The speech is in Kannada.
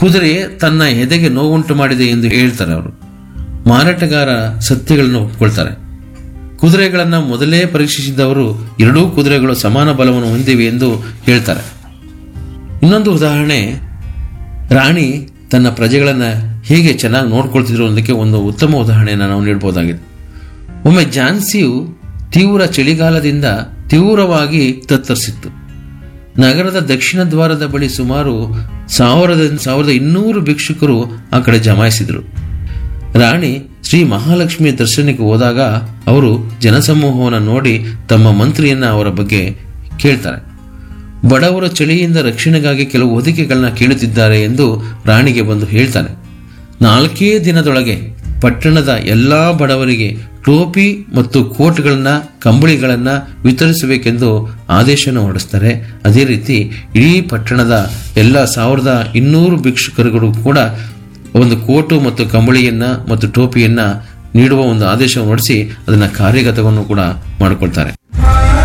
ಕುದುರೆ ತನ್ನ ಎದೆಗೆ ನೋವುಂಟು ಮಾಡಿದೆ ಎಂದು ಹೇಳ್ತಾರೆ ಅವರು ಮಾರಾಟಗಾರ ಸತ್ಯಗಳನ್ನು ಒಪ್ಕೊಳ್ತಾರೆ ಕುದುರೆಗಳನ್ನು ಮೊದಲೇ ಪರೀಕ್ಷಿಸಿದವರು ಎರಡೂ ಕುದುರೆಗಳು ಸಮಾನ ಬಲವನ್ನು ಹೊಂದಿವೆ ಎಂದು ಹೇಳ್ತಾರೆ ಇನ್ನೊಂದು ಉದಾಹರಣೆ ರಾಣಿ ತನ್ನ ಪ್ರಜೆಗಳನ್ನು ಹೇಗೆ ಚೆನ್ನಾಗಿ ನೋಡ್ಕೊಳ್ತಿದ್ರು ಅನ್ನೋದಕ್ಕೆ ಒಂದು ಉತ್ತಮ ಉದಾಹರಣೆಯನ್ನು ನಾವು ನೀಡಬಹುದಾಗಿದೆ ಒಮ್ಮೆ ಝಾನ್ಸಿಯು ತೀವ್ರ ಚಳಿಗಾಲದಿಂದ ತೀವ್ರವಾಗಿ ತತ್ತರಿಸಿತ್ತು ನಗರದ ದಕ್ಷಿಣ ದ್ವಾರದ ಬಳಿ ಸುಮಾರು ಸಾವಿರದ ಸಾವಿರದ ಇನ್ನೂರು ಭಿಕ್ಷುಕರು ಆ ಕಡೆ ಜಮಾಯಿಸಿದರು ರಾಣಿ ಶ್ರೀ ಮಹಾಲಕ್ಷ್ಮಿಯ ದರ್ಶನಕ್ಕೆ ಹೋದಾಗ ಅವರು ಜನಸಮೂಹವನ್ನು ನೋಡಿ ತಮ್ಮ ಮಂತ್ರಿಯನ್ನ ಅವರ ಬಗ್ಗೆ ಕೇಳ್ತಾರೆ ಬಡವರ ಚಳಿಯಿಂದ ರಕ್ಷಣೆಗಾಗಿ ಕೆಲವು ಹೊದಿಕೆಗಳನ್ನ ಕೇಳುತ್ತಿದ್ದಾರೆ ಎಂದು ರಾಣಿಗೆ ಬಂದು ಹೇಳ್ತಾನೆ ನಾಲ್ಕೇ ದಿನದೊಳಗೆ ಪಟ್ಟಣದ ಎಲ್ಲಾ ಬಡವರಿಗೆ ಟೋಪಿ ಮತ್ತು ಕೋಟ್ಗಳನ್ನ ಕಂಬಳಿಗಳನ್ನ ವಿತರಿಸಬೇಕೆಂದು ಆದೇಶನ ಹೊರಡಿಸ್ತಾರೆ ಅದೇ ರೀತಿ ಇಡೀ ಪಟ್ಟಣದ ಎಲ್ಲ ಸಾವಿರದ ಇನ್ನೂರು ಭಿಕ್ಷುಕರುಗಳು ಕೂಡ ಒಂದು ಕೋಟು ಮತ್ತು ಕಂಬಳಿಯನ್ನ ಮತ್ತು ಟೋಪಿಯನ್ನ ನೀಡುವ ಒಂದು ಆದೇಶ ಹೊರಡಿಸಿ ಅದನ್ನ ಕಾರ್ಯಗತವನ್ನು ಕೂಡ ಮಾಡಿಕೊಳ್ತಾರೆ